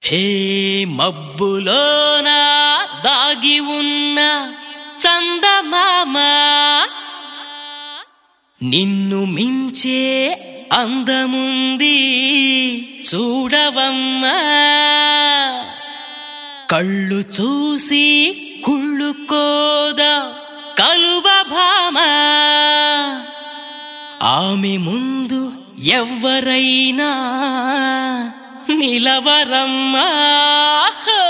హే మబ్బులోన దాగి ఉన్న చందమామ నిన్ను మించే అందముంది చూడవమ్మా కళ్ళు చూసి కుళ్ళుకోదా కలువ భామ ఆమె ముందు ఎవ్వరైనా నిలవరమ్మా హే!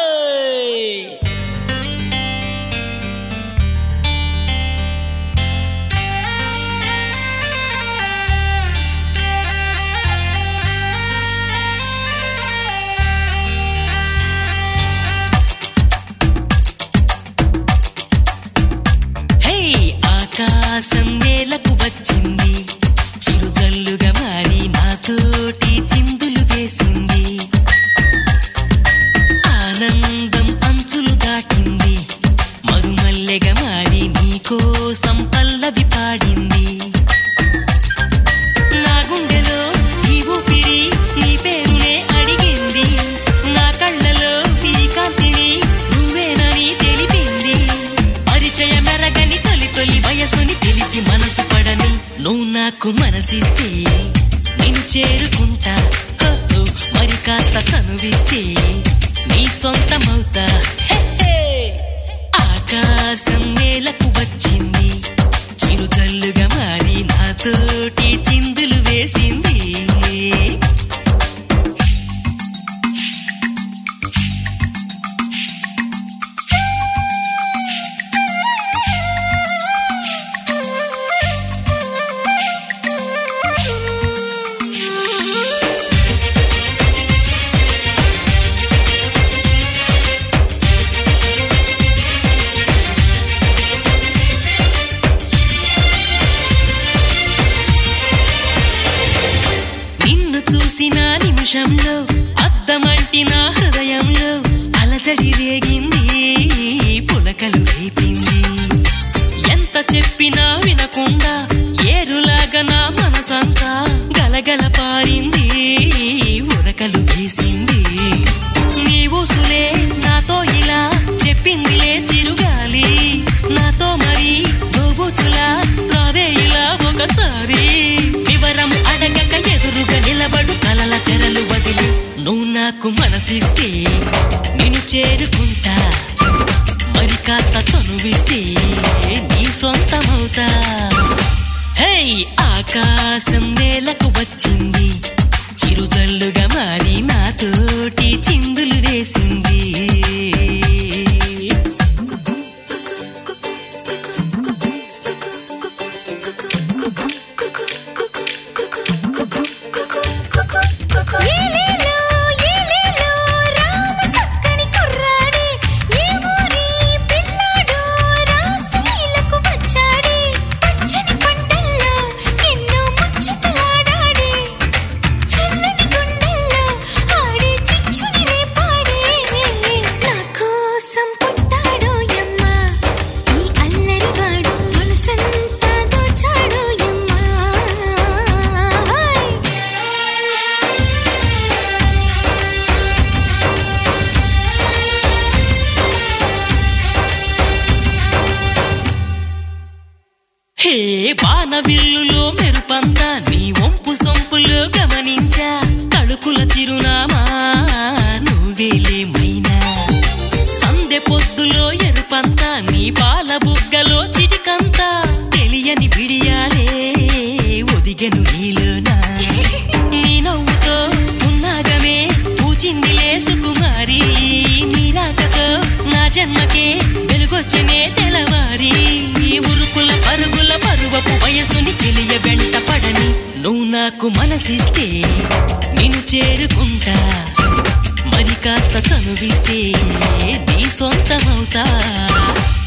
హే ఆకాశం నేలకు వచ్చింది చిరుజల్లుగా మారి నాతోటి చిందులు వేసింది ఆనందం అంచులు దాటింది మరుమల్లెగా మారి నీకోసం పల్లవి పాడింది నా గుండెలో ఈ ఊపిరి నీ పేరునే అడిగింది నా కళ్ళలో ఈ కాంతిని నువ్వేనని తెలిపింది పరిచయ మెరగని తొలి తొలి వయసుని తెలిసి మనసు పడని నువ్వు నాకు మనసిస్తే నేను చేరుకుంటా హో, హో, మరి కాస్త చనువిస్తే నీ సొంతమవుతా హే, హే. ఆకాశం నేలకు వచ్చింది చిరుజల్లుగా మారి నాతోటి చిందులు వేసింది నిన్ను చూసిన నిమిషంలో అద్దమంటి నా హృదయంలో అలజడి రేగింది పులకలు రేపింది ఎంత చెప్పినా వినకుండా ఏరులాగా నా మనసంతా గలగల పారింది ఉరకలు వేసింది నీ ఊసులే నాతో ఇలా చెప్పిందిలే చిరుగాలి నాతో మరి దోబుచులా రావే ఇలా ఒకసారి వివరం అడగక ఎదురుగా నిలబడు కలల తెరలు వదిలి నువ్వు నాకు మనసిస్తే నేను చేరుకుంటా మరి కాస్త చనువిస్తే నీ సొంతమవుతా హే ఆకాశం నేలకు వచ్చింది చిరుజల్లుగా మారి నాతోటి చిందులు వేసింది ఏలేలో ఏలేలో రామ సక్కని కుర్రాడే ఏ ఊరి పిల్లాడో రాసలీలకు వచ్చాడే పచ్చని పంటల్లో ఎన్నో ముచ్చటలాడాడే చల్లని గుండెల్లో ఆడే చిచ్చుని రేపాడే నా కోసం పుట్టాడు యమ్మ ఈ అల్లరివాడు మనసంతా దోచాడు యమ్మ హే బాణవిల్లులో మెరుపంతా నీ వంపు సొంపులో గమనించా తడుకుల చిరునామా నువ్వేలే మైనా సందె పొద్దులో ఎరుపంతా నీ పాల బుగ్గలో చిటికంతా తెలియని బిడియాలే ఒదిగెను నీలోనా నీ నవ్వుతో ఉన్నాగమే పూచిందిలే సుకుమారి నీ రాకతో నా జన్మకే వెలుగొచ్చనే తెలవారి ఈ ఉరుకుల పరుగుల పరువపు వయస్సుని చెలియ వెంట పడని నువ్వు నాకు మనసిస్తే నిన్ను చేరుకుంటా మరి కాస్త చనువిస్తే నీ సొంతమవుతా